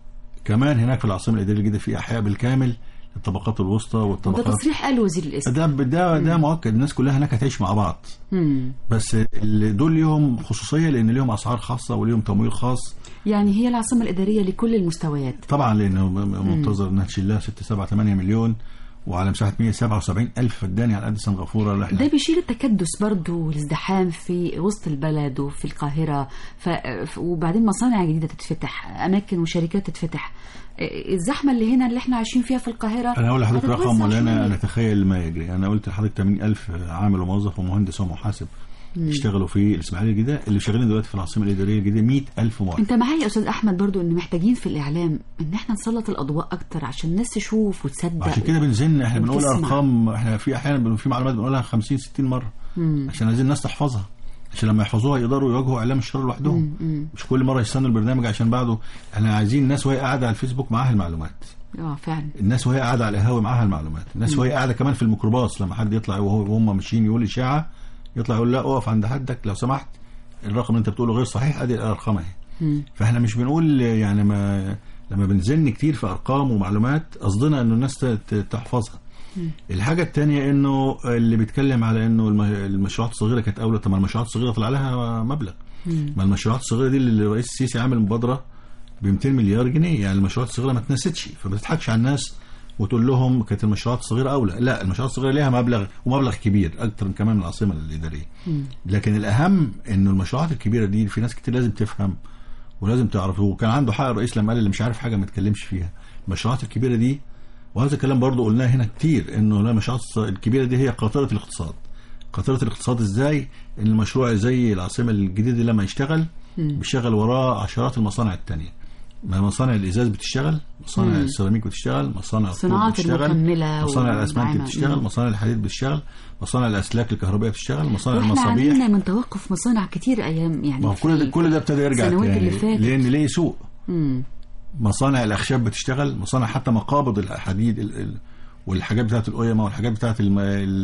كمان هناك في العاصمة الإدارية الجديدة في أحياء بالكامل الطبقات الوسطى وده والطبقات تصريح قال وزير الاسم ده ده ده مؤكد الناس كلها هناك هتعيش مع بعض مم. بس اللي دول ليهم خصوصيه لان ليهم اسعار خاصه وليهم تمويل خاص يعني هي العاصمة الإدارية لكل المستويات طبعا لانه م- م- منتظر انها تشيل لها 6 7 8 مليون وعلى مساحه 177 الف فدان يعني قد سنغافوره اللي ده احنا بيشير التكدس برضو والازدحام في وسط البلد وفي القاهرة ف... ف- وبعدين مصانع جديدة تتفتح أماكن وشركات تتفتح إيه، الزحمة اللي هنا اللي احنا عايشين فيها في القاهرة انا اقول لحضرتك هتتوسع رقم ولا انا شوية. انا اتخيل ما يجري انا قلت لحضرتك 80000 عامل وموظف ومهندس ومحاسب اشتغلوا في الاسماعيليه الجديده اللي شغالين دلوقتي في العاصمه الاداريه الجديده 100000 موظف انت معايا يا استاذ احمد برضو ان محتاجين في الاعلام ان احنا نسلط الاضواء اكتر عشان الناس تشوف وتصدق عشان كده بنزن احنا بنقول وتسمع. ارقام احنا في احيانا بن- في معلومات بنقولها 50 60 مره عشان عايزين الناس تحفظها عشان لما يحفظوها يقدروا يواجهوا اعلام الشر لوحدهم مش كل مره يستنوا البرنامج عشان بعده احنا عايزين الناس وهي قاعده على الفيسبوك معاها المعلومات اه فعلا الناس وهي قاعده على القهاوي معاها المعلومات الناس وهي قاعده كمان في الميكروباص لما حد يطلع وهو وهم ماشيين يقول اشاعه يطلع يقول لا اقف عند حدك لو سمحت الرقم اللي انت بتقوله غير صحيح ادي الارقام اهي فاحنا مش بنقول يعني ما لما بنزن كتير في ارقام ومعلومات قصدنا انه الناس ت- ت- تحفظها الحاجة التانية انه اللي بيتكلم على انه الم- المشروعات الصغيرة كانت اولى طب ما المشروعات الصغيرة طلع لها مبلغ ما المشروعات الصغيرة دي اللي الرئيس السيسي عامل مبادرة ب 200 مليار جنيه يعني المشروعات الصغيرة ما اتنستش فما تضحكش على الناس وتقول لهم كانت المشروعات الصغيرة اولى لا المشروعات الصغيرة ليها مبلغ ومبلغ كبير اكتر من كمان من العاصمة الادارية لكن الاهم انه المشروعات الكبيرة دي في ناس كتير لازم تفهم ولازم تعرف وكان عنده حق الرئيس لما قال اللي مش عارف حاجة ما يتكلمش فيها المشروعات الكبيرة دي وهذا الكلام برضه قلناه هنا كتير انه لا المشروعات الكبيره دي هي قاطره الاقتصاد قاطره الاقتصاد ازاي ان المشروع زي العاصمه الجديده دي لما يشتغل بيشتغل وراه عشرات المصانع التانية ما مصانع الازاز بتشتغل مصانع السيراميك بتشتغل مصانع الطوب الصناعات بتشتغل المكملة مصانع والداعمة. الاسمنت بتشتغل مم. مصانع الحديد بتشتغل مصانع الاسلاك الكهربائيه بتشتغل مصانع واحنا المصابيح عانينا من توقف مصانع كتير ايام يعني ما هو في كل ده كل ده ابتدى يرجع السنوات تاني اللي فاتت لان ليه سوق مم. مصانع الاخشاب بتشتغل مصانع حتى مقابض الحديد ال- ال- والحاجات بتاعت القيمه والحاجات بتاعت الم-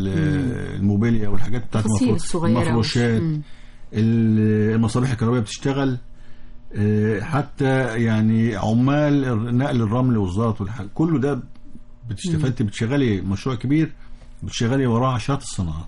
ال- الموبيليا والحاجات بتاعت التفاصيل المفرو- الصغيرة المفروشات مم. ال- المصابيح الكهربائيه بتشتغل آه، حتى يعني عمال الر- نقل الرمل والزلط والح- كله ده بتشتغل انت بتشغلي مشروع كبير بتشغلي وراه عشرات الصناعات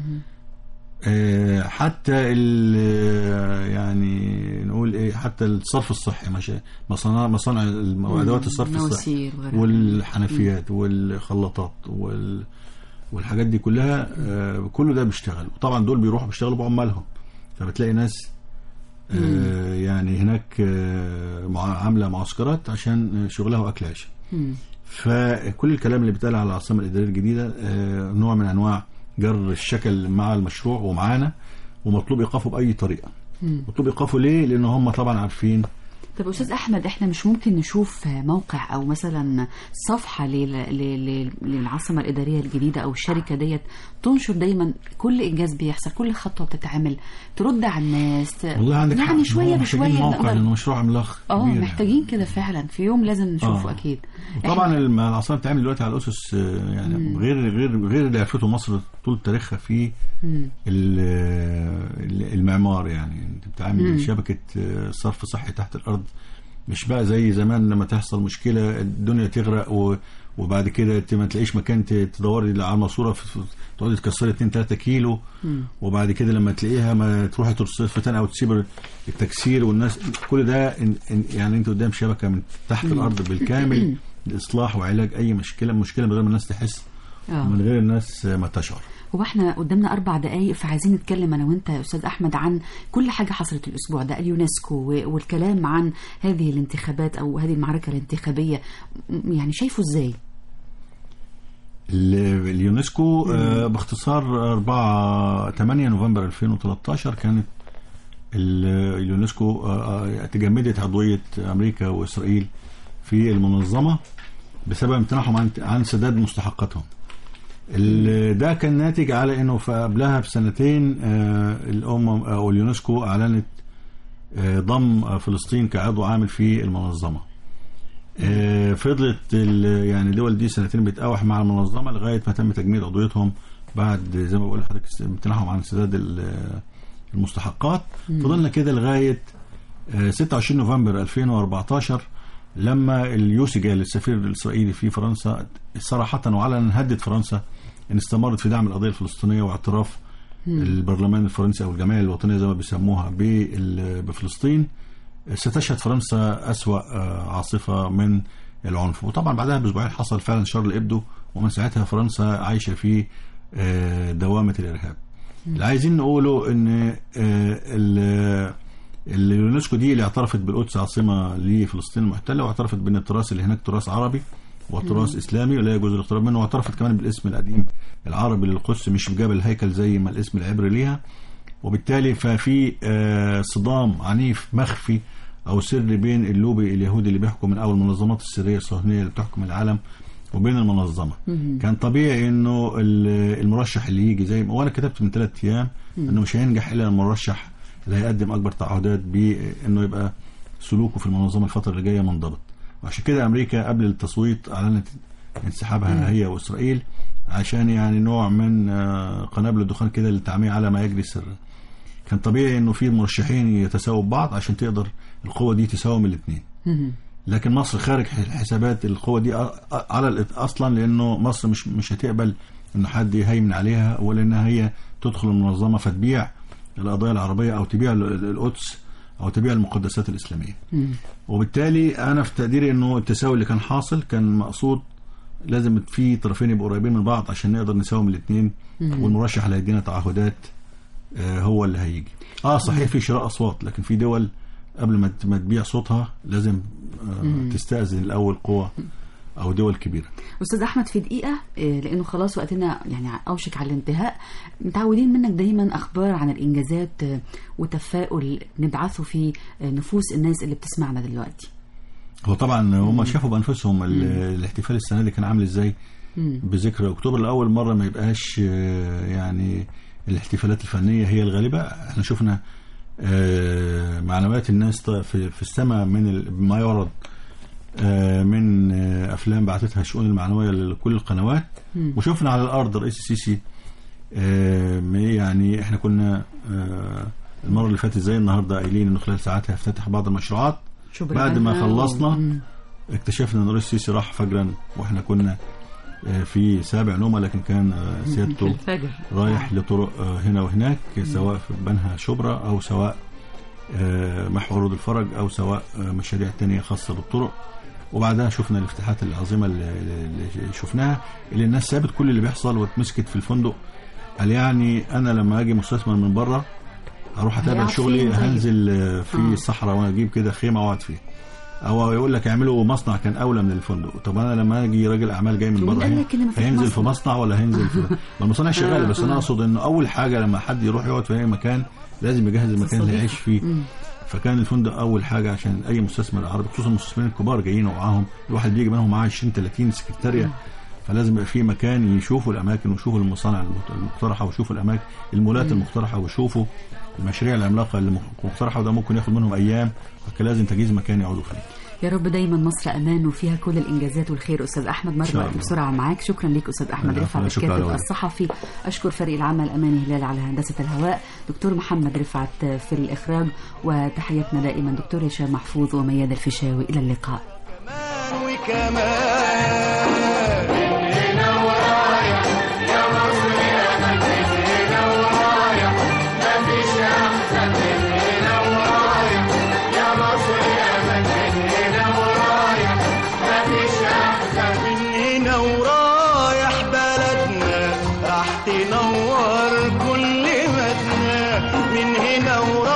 آه، حتى ال- يعني نقول ايه حتى الصرف الصحي ماشي مصانع مصانع الم- ادوات الصرف الصحي مواسير وغيرها. والحنفيات والخلاطات وال والحاجات دي كلها آه، كله ده بيشتغل وطبعا دول بيروحوا بيشتغلوا بعمالهم فبتلاقي ناس آه، يعني هناك آه، مع- عامله معسكرات عشان آه، شغلها واكل عيشها فكل الكلام اللي بيتقال على العاصمه الاداريه الجديده آه، نوع من انواع جر الشكل مع المشروع ومعانا ومطلوب ايقافه باي طريقه مطلوب ايقافه ليه لان هم طبعا عارفين طب استاذ احمد احنا مش ممكن نشوف موقع او مثلا صفحه لل- لل- للعاصمه الاداريه الجديده او الشركه ديت تنشر دايما كل انجاز بيحصل كل خطوه بتتعمل ترد على الناس والله عندك يعني حق. شويه هو محتاجين بشويه موقع نقدر- لانه مشروع عملاق اه كبير محتاجين كده فعلا في يوم لازم نشوفه آه. اكيد طبعا إحنا- الم- العاصمه بتتعمل دلوقتي على اسس آه، يعني غير غير غير اللي عرفته مصر طول تاريخها في ال- ال- المعمار يعني انت بتعمل شبكه آه، صرف صحي تحت الارض مش بقى زي زمان لما تحصل مشكله الدنيا تغرق و وبعد كده ت- ما تلاقيش مكان ت- تدوري على الماسوره في- في- تقعدي تكسري 2 3 كيلو وبعد كده لما تلاقيها ما تروحي ترصفي تاني او تسيب التكسير والناس كل ده إن- إن- يعني انت قدام شبكه من تحت الارض بالكامل لاصلاح وعلاج اي مشكله مشكله من غير ما الناس تحس آه. من غير الناس ما تشعر هو احنا قدامنا اربع دقايق فعايزين نتكلم انا وانت يا استاذ احمد عن كل حاجه حصلت الاسبوع ده اليونسكو و- والكلام عن هذه الانتخابات او هذه المعركه الانتخابيه م- يعني شايفه ازاي؟ ال- اليونسكو آه، باختصار 4 8 نوفمبر 2013 كانت ال- اليونسكو آه، آه، تجمدت عضويه امريكا واسرائيل في المنظمه بسبب امتناعهم عن عن سداد مستحقاتهم. ال- ده كان ناتج على انه في قبلها بسنتين آه، الامم او اليونسكو اعلنت آه، ضم آه، فلسطين كعضو عامل في المنظمه. آه، فضلت ال- يعني الدول دي سنتين بتقاوح مع المنظمه لغايه ما تم تجميد عضويتهم بعد زي ما بقول لحضرتك است- امتناعهم عن سداد ال- المستحقات فضلنا كده لغايه آه، 26 نوفمبر 2014 لما اليوسي جال السفير الاسرائيلي في فرنسا صراحه وعلنا هدد فرنسا ان استمرت في دعم القضيه الفلسطينيه واعتراف البرلمان الفرنسي او الجمعيه الوطنيه زي ما بيسموها بال- بفلسطين ستشهد فرنسا أسوأ آه، عاصفة من العنف وطبعا بعدها بأسبوعين حصل فعلا شارل إبدو ومن ساعتها فرنسا عايشة في آه، دوامة الإرهاب اللي عايزين نقوله إن آه، ال- اليونسكو دي اللي اعترفت بالقدس عاصمة لفلسطين المحتلة واعترفت بأن التراث اللي هناك تراث عربي وتراث إسلامي ولا يجوز الاقتراب منه واعترفت كمان بالاسم القديم العربي للقدس مش بجبل الهيكل زي ما الاسم العبري ليها وبالتالي ففي آه، صدام عنيف مخفي او سر بين اللوبي اليهودي اللي بيحكم من اول المنظمات السريه الصهيونيه اللي بتحكم العالم وبين المنظمه كان طبيعي انه ال- المرشح اللي يجي زي ما وانا كتبت من ثلاث ايام انه مش هينجح الا المرشح اللي هيقدم اكبر تعهدات بانه يبقى سلوكه في المنظمه الفتره اللي جايه منضبط وعشان كده امريكا قبل التصويت اعلنت انسحابها هي واسرائيل عشان يعني نوع من آه، قنابل الدخان كده للتعمية على ما يجري سرا كان طبيعي انه في مرشحين يتساووا ببعض عشان تقدر القوه دي تساوم الاثنين لكن مصر خارج حسابات القوه دي أ- أ- على الإط- اصلا لانه مصر مش مش هتقبل ان حد يهيمن عليها ولا انها هي تدخل المنظمه فتبيع القضايا العربيه او تبيع ال- ال- القدس او تبيع المقدسات الاسلاميه وبالتالي انا في تقديري انه التساوي اللي كان حاصل كان مقصود لازم في طرفين يبقوا قريبين من بعض عشان نقدر نساوم الاثنين والمرشح اللي هيدينا تعهدات آه، هو اللي هيجي اه صحيح في شراء اصوات لكن في دول قبل ما ت- ما تبيع صوتها لازم آه، تستأذن الاول قوة او دول كبيرة استاذ احمد في دقيقه آه، لانه خلاص وقتنا يعني اوشك على الانتهاء متعودين منك دايما اخبار عن الانجازات آه، وتفاؤل نبعثه في آه، نفوس الناس اللي بتسمعنا دلوقتي هو طبعا هم شافوا بانفسهم ال- الاحتفال السنه دي كان عامل ازاي بذكرى اكتوبر لاول مره ما يبقاش آه، يعني الاحتفالات الفنيه هي الغالبه احنا شفنا آه، معلومات الناس ط- في في السماء من ال- ما يعرض آه، من آه، افلام بعثتها الشؤون المعنويه لكل القنوات وشفنا على الارض الرئيس السيسي آه، يعني احنا كنا آه، المره اللي فاتت زي النهارده قايلين انه خلال ساعات هيفتتح بعض المشروعات شبرا بعد ما عنها خلصنا و- اكتشفنا ان الرئيس السيسي راح فجرا واحنا كنا آه، في سابع نومه لكن كان آه، في سيادته الفجر رايح لطرق آه، هنا وهناك سواء في بنها شبرا او سواء آه، محور رود الفرج او سواء آه، مشاريع تانية خاصه بالطرق وبعدها شفنا الافتتاحات العظيمه اللي اللي شفناها اللي الناس سابت كل اللي بيحصل واتمسكت في الفندق قال يعني انا لما اجي مستثمر من بره هروح اتابع هيقعد شغلي فين طيب؟ هنزل آه، في آه. الصحراء وانا اجيب كده خيمه واقعد فيها او يقول لك اعملوا مصنع كان اولى من الفندق طب انا لما اجي راجل اعمال جاي من ومين بره قال هنا لك إن مفيش هينزل في مصنع؟ مصنع ولا هينزل في ما المصانع شغاله بس آه، انا آه. اقصد انه اول حاجه لما حد يروح يقعد في اي مكان لازم يجهز المكان اللي صديق. هيعيش فيه فكان الفندق اول حاجه عشان اي مستثمر عربي خصوصا المستثمرين الكبار جايين ومعاهم الواحد بيجي منهم معاه 20 30 سكرتاريه فلازم يبقى في مكان يشوفوا الاماكن ويشوفوا المصانع المت- المقترحه ويشوفوا الاماكن المولات المقترحه ويشوفوا المشاريع العملاقه اللي مق- مقترحه وده ممكن ياخد منهم ايام فكان لازم تجهيز مكان يقعدوا فيه يا رب دايما مصر امان وفيها كل الانجازات والخير استاذ احمد إن مر شاء الوقت الله. بسرعه معاك شكرا لك استاذ احمد العفو، رفعت لا شكر على الكاتب واجب. الصحفي اشكر فريق العمل اماني هلال على هندسه الهواء دكتور محمد رفعت في الاخراج وتحياتنا دائما دكتور هشام محفوظ ومياد الفيشاوي الى اللقاء كمان من هنا ورايح بلدنا راح تنور كل مدنا من هنا ورايح